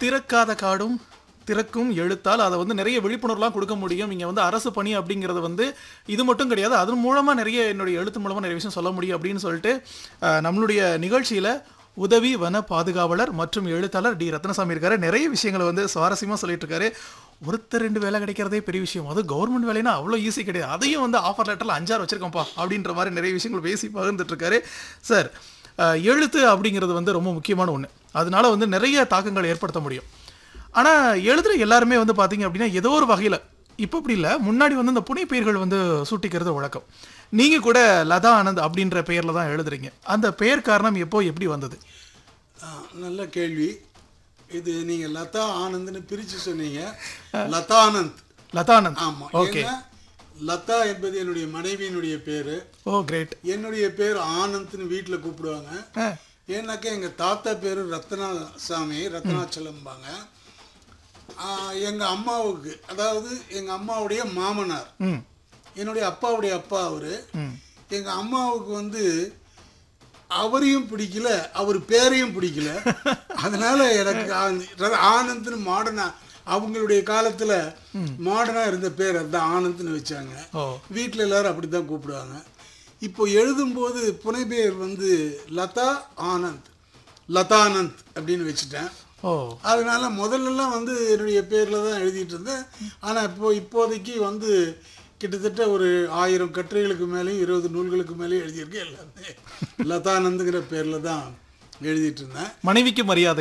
திறக்காத காடும் திறக்கும் எழுத்தால் அதை வந்து நிறைய விழிப்புணர்வுலாம் கொடுக்க முடியும் இங்கே வந்து அரசு பணி அப்படிங்கிறது வந்து இது மட்டும் கிடையாது அதன் மூலமாக நிறைய என்னுடைய எழுத்து மூலமாக நிறைய விஷயம் சொல்ல முடியும் அப்படின்னு சொல்லிட்டு அஹ், நம்மளுடைய நிகழ்ச்சியில் உதவி வன பாதுகாவலர் மற்றும் எழுத்தாளர் டி ரத்னசாமி இருக்காரு நிறைய விஷயங்களை வந்து சுவாரஸ்யமாக சொல்லிட்டு இருக்காரு ஒருத்தர் ரெண்டு வேலை கிடைக்கிறதே பெரிய விஷயம் அது கவர்மெண்ட் வேலைன்னா அவ்வளோ ஈஸி கிடையாது அதையும் வந்து ஆஃபர் லெட்டரில் அஞ்சாறு வச்சிருக்கோம்ப்பா அப்படின்ற மாதிரி நிறைய விஷயங்கள் பேசி பகிர்ந்துட்டு இருக்காரு சார் அஹ், எழுத்து அப்படிங்கிறது வந்து ரொம்ப முக்கியமான ஒன்று அதனால வந்து நிறைய தாக்கங்கள் ஏற்படுத்த முடியும் ஆனால் எழுதுகிற எல்லாருமே வந்து பார்த்தீங்க அப்படின்னா ஏதோ ஒரு வகையில் இப்போ அப்படி இல்லை முன்னாடி வந்து இந்த புனை பெயர்கள் வந்து சூட்டிக்கிறது வழக்கம் நீங்கள் கூட லதா ஆனந்த் அப்படின்ற பெயரில் தான் எழுதுறீங்க அந்த பெயர் காரணம் எப்போ எப்படி வந்தது ஆ, நல்ல கேள்வி இது நீங்க லதா ஆனந்த்னு பிரிச்சு சொன்னீங்க லதானந்த் லதானந்த் ஆமா ஓகே ஏன்னா லதா என்பது என்னுடைய மனைவியினுடைய பேரு ஓ கிரேட் என்னுடைய பேர் ஆனந்த்னு வீட்டுல கூப்பிடுவாங்க ஏன்னாக்கா எங்க தாத்தா பேரு ரத்னாசாமி ரத்னாச்சலம்பாங்க ஆ, எங்க அம்மாவுக்கு அதாவது எங்க அம்மாவுடைய மாமனார் ம் என்னுடைய அப்பாவுடைய அப்பா அவரு ம் எங்க அம்மாவுக்கு வந்து அவரையும் பிடிக்கல அவர் பேரையும் பிடிக்கல அதனால எனக்கு ஆனந்த் ஆனந்த்னு மாடர்னா அவங்களுடைய காலத்துல மாடர்னா இருந்த பேர் அதான் ஆனந்த்னு வச்சாங்க ஓ வீட்டில் எல்லாரும் அப்படித்தான் கூப்பிடுவாங்க இப்போ எழுதும்போது புனைப்பெயர் வந்து லதா ஆனந்த் லதானந்த் அப்படின்னு வச்சுட்டேன் ஓ அதனால முதல்லலாம் வந்து என்னுடைய பேரில் தான் எழுதிட்டு இருந்தேன் ஆனால் இப்போ இப்போதைக்கு வந்து கிட்டத்தட்ட ஒரு ஆயிரம் கட்டுரைகளுக்கு மேலேயும் இருபது நூல்களுக்கு மேலேயும் எழுதியிருக்கேன் எல்லாமே லதானந்துங்கிற பேரில் தான் எழுதிட்டு இருந்தேன் மனைவிக்கு மரியாதை